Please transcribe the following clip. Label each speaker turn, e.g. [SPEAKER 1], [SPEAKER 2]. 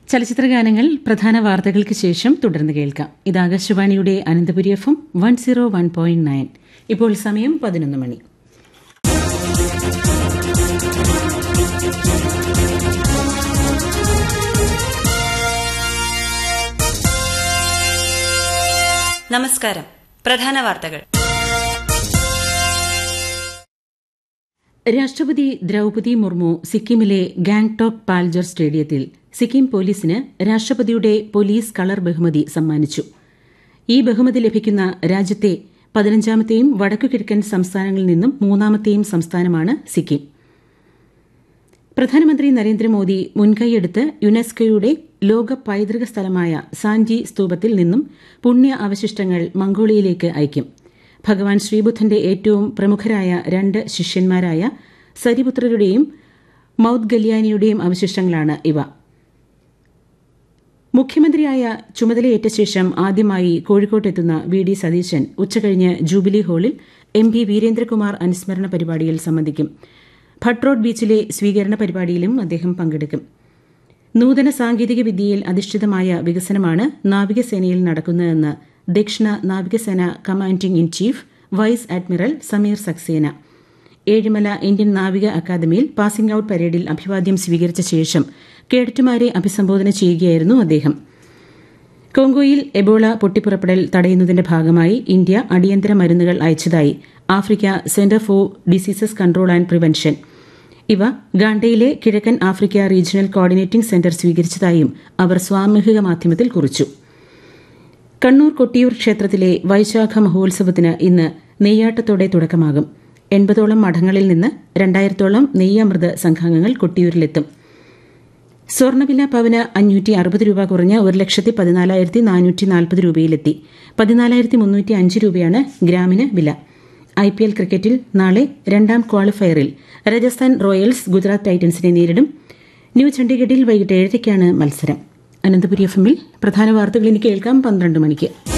[SPEAKER 1] ചലച്ചിത്ര ഗാനങ്ങൾ പ്രധാന വാർത്തകൾക്ക് ശേഷം തുടർന്ന് കേൾക്കാം ഇത് ആകാശവാണിയുടെ Ananthapuri F M one zero one point nine ഇപ്പോൾ സമയം പതിനൊന്ന് മണി
[SPEAKER 2] നമസ്കാരം പ്രധാന വാർത്തകൾ
[SPEAKER 1] രാഷ്ട്രപതി ദ്രൌപതി മുർമു സിക്കിമിലെ ഗാംഗ്ടോക്ക് പാൽജർ സ്റ്റേഡിയത്തിൽ സിക്കിം പോലീസിന് രാഷ്ട്രപതിയുടെ പോലീസ് കളർ ബഹുമതി സമ്മാനിച്ചു ഈ ബഹുമതി ലഭിക്കുന്ന രാജ്യത്തെ പതിനഞ്ചാമത്തെയും വടക്കുകിഴക്കൻ സംസ്ഥാനങ്ങളിൽ നിന്നും മൂന്നാമത്തെയും സംസ്ഥാനമാണ് സിക്കിം പ്രധാനമന്ത്രി നരേന്ദ്രമോദി മുൻകൈയെടുത്ത് യുനെസ്കോയുടെ ലോക പൈതൃക സ്ഥലമായ സാഞ്ചി സ്തൂപത്തിൽ നിന്നും പുണ്യ അവശിഷ്ടങ്ങൾ മംഗോളിയയിലേക്ക് അയക്കും ഭഗവാൻ ശ്രീബുദ്ധന്റെ ഏറ്റവും പ്രമുഖരായ രണ്ട് ശിഷ്യന്മാരായ സരിപുത്രരുടെയും മൌദ് ഗല്യാനിയുടെയും അവശിഷ്ടങ്ങളാണ് ഇവ മുഖ്യമന്ത്രിയായ ചുമതലയേറ്റ ശേഷം ആദ്യമായി കോഴിക്കോട്ടെത്തുന്ന വി ഡി സതീശൻ ഉച്ചകഴിഞ്ഞ് ജൂബിലി ഹാളിൽ എം പി വീരേന്ദ്രകുമാർ അനുസ്മരണ പരിപാടിയിൽ സംബന്ധിക്കും ഭട്രോഡ് ബീച്ചിലെ സ്വീകരണ പരിപാടിയിലും അദ്ദേഹം പങ്കെടുക്കും നൂതന സാങ്കേതിക വിദ്യയിൽ അധിഷ്ഠിതമായ വികസനമാണ് നാവികസേനയിൽ നടക്കുന്നതെന്ന് ദക്ഷിണ നാവികസേന commanding in chief vice admiral Sameer Saxena Ezhimala Indian നാവിക അക്കാദമിയിൽ പാസിംഗ് ഔട്ട് പരേഡിൽ അഭിവാദ്യം സ്വീകരിച്ച ശേഷം കേഡറ്റുമാരെ അഭിസംബോധന ചെയ്യുകയായിരുന്നു അദ്ദേഹം കോങ്കോയിൽ എബോള പൊട്ടിപ്പുറപ്പെടൽ തടയുന്നതിന്റെ ഭാഗമായി ഇന്ത്യ അടിയന്തര മരുന്നുകൾ അയച്ചതായി Africa centre for diseases control and prevention ഇവ ഗാണ്ടയിലെ കിഴക്കൻ ആഫ്രിക്ക റീജിയണൽ കോർഡിനേറ്റിംഗ് സെന്റർ സ്വീകരിച്ചതായും അവർ സാമൂഹിക മാധ്യമത്തിൽ കുറിച്ചു കണ്ണൂർ കൊട്ടിയൂർ ക്ഷേത്രത്തിലെ വൈശാഖ മഹോത്സവത്തിന് ഇന്ന് നെയ്യാട്ടത്തോടെ തുടക്കമാകും എൺപതോളം മഠങ്ങളിൽ നിന്ന് രണ്ടായിരത്തോളം നെയ്യമൃത സംഘാംഗങ്ങൾ കൊട്ടിയൂരിലെത്തും സ്വർണ്ണവില പവന് അഞ്ഞൂറ്റി അറുപത് രൂപ കുറഞ്ഞ് ഒരു ലക്ഷത്തി പതിനാലായിരത്തി നാനൂറ്റി നാൽപ്പത് രൂപയിലെത്തി പതിനാലായിരത്തി മുന്നൂറ്റി അഞ്ച് രൂപയാണ് ഗ്രാമിന് വില ഐ പി എൽ ക്രിക്കറ്റിൽ നാളെ രണ്ടാം ക്വാളിഫയറിൽ രാജസ്ഥാൻ റോയൽസ് ഗുജറാത്ത് ടൈറ്റൻസിനെ നേരിടും ന്യൂ ചണ്ഡീഗഡിൽ വൈകിട്ട് ഏഴരയ്ക്കാണ് മത്സരം അനന്തപുരി എഫ് എമ്മിൽ പ്രധാന വാർത്തകൾ ഇനി കേൾക്കാം പന്ത്രണ്ട് മണിക്ക്